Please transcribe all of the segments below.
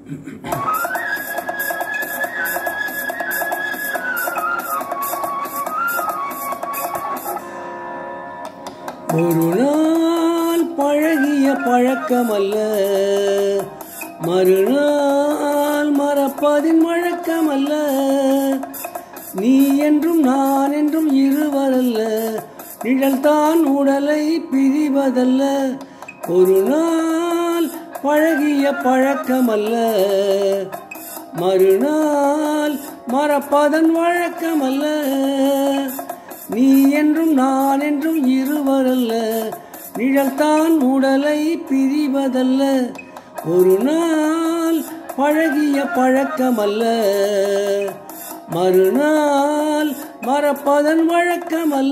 ஒரு நாள் பழகிய பழக்கமல்ல மறுநாள் மறப்பதின் வழக்கமல்ல நீ என்றும் நான் என்றும் இருவரல்ல நிழல்தான் உடலை பிரிவதல்ல ஒரு நாள் பழகிய பழக்கமல்ல மறுநாள் மறப்பதன் வழக்கமல்ல நீ என்றும் நான் என்றும் இருவரல்ல நிழல்தான் உடலை பிரிவதல்ல ஒரு நாள் பழகிய பழக்கமல்ல மறுநாள் மறப்பதன் வழக்கமல்ல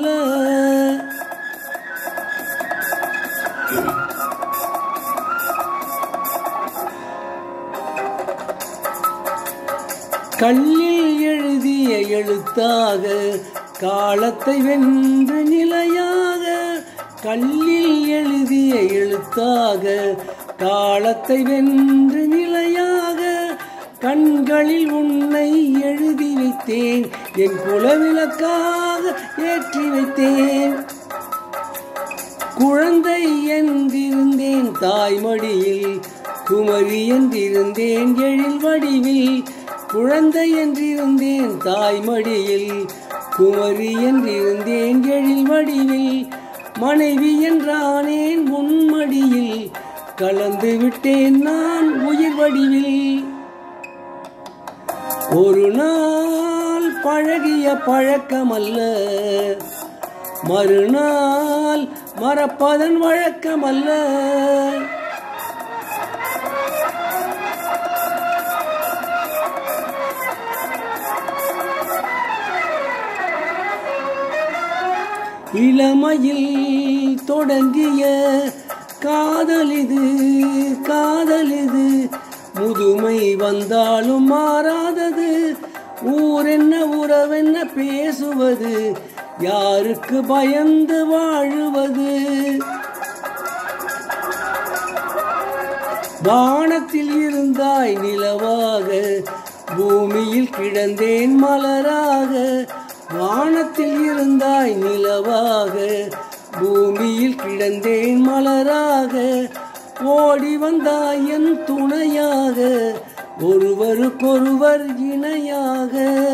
கல்லில் எழுதிய எழுத்தாக காலத்தை வென்று நிலையாக கல்லில் எழுதிய எழுத்தாக காலத்தை வென்று நிலையாக கண்களில் உன்னை எழுதி வைத்தேன் என் குலவிளக்காக ஏற்றி வைத்தேன் குழந்தை என்றிருந்தேன் தாய்மடியில் குமரி என்றிருந்தேன் எழில் வடிவில் குழந்தை என்றிருந்தேன் தாய்மடியில் குமரி என்றிருந்தேன் எழில் வடிவில் மனைவி என்றானேன் முன்மடியில் கலந்து விட்டேன் நான் உயிர் வடிவில் ஒரு நாள் பழகிய பழக்கமல்ல மறுநாள் மறப்பதன் வழக்கமல்ல இளமையில் தொடங்கிய காதலிது காதலிது முதுமை வந்தாலும் மாறாதது ஊரென்ன உறவென்ன பேசுவது யாருக்கு பயந்து வாழுவது வானத்தில் இருந்தாய் நிலவாக பூமியில் கிடந்தேன் மலராக வானத்தில் இருந்தாய் நிலவாக பூமியில் கிடந்தேன் மலராக ஓடி வந்தாய் என் துணையாக ஒருவருக்கொருவர் இணையாக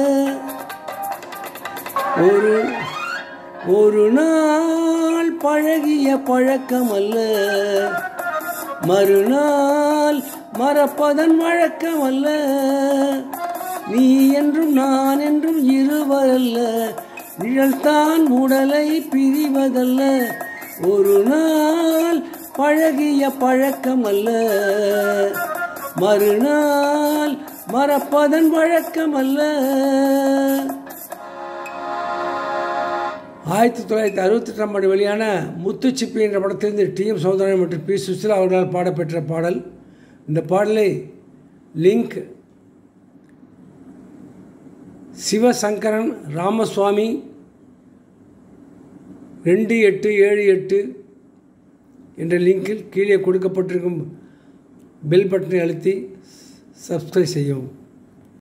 ஒரு ஒரு நாள் பழகிய பழக்கமல்ல மறுநாள் மறப்பதன் வழக்கமல்ல நீ என்றும் நான் என்றும் இருவரல்ல நிழல்தான் உடலை பிரிவதல்ல ஒரு நாள் பழகிய பழக்கமல்ல மறுநாள் மறப்பதன் வழக்கமல்ல ஆயிரத்தி தொள்ளாயிரத்தி அறுபத்தெட்டாம் ஆண்டு வெளியான முத்துச்சிப்பி என்ற படத்திலிருந்து டி எம் சௌந்தரன் மற்றும் பி சுசிலா அவர்களால் பாடப்பெற்ற பாடல் இந்த பாடலை லிங்க் சிவசங்கரன் ராமசுவாமி ரெண்டு எட்டு ஏழு எட்டு என்ற லிங்கில் கீழே கொடுக்கப்பட்டிருக்கும் பெல் பட்டனை அழுத்தி சப்ஸ்கிரைப் செய்யவும்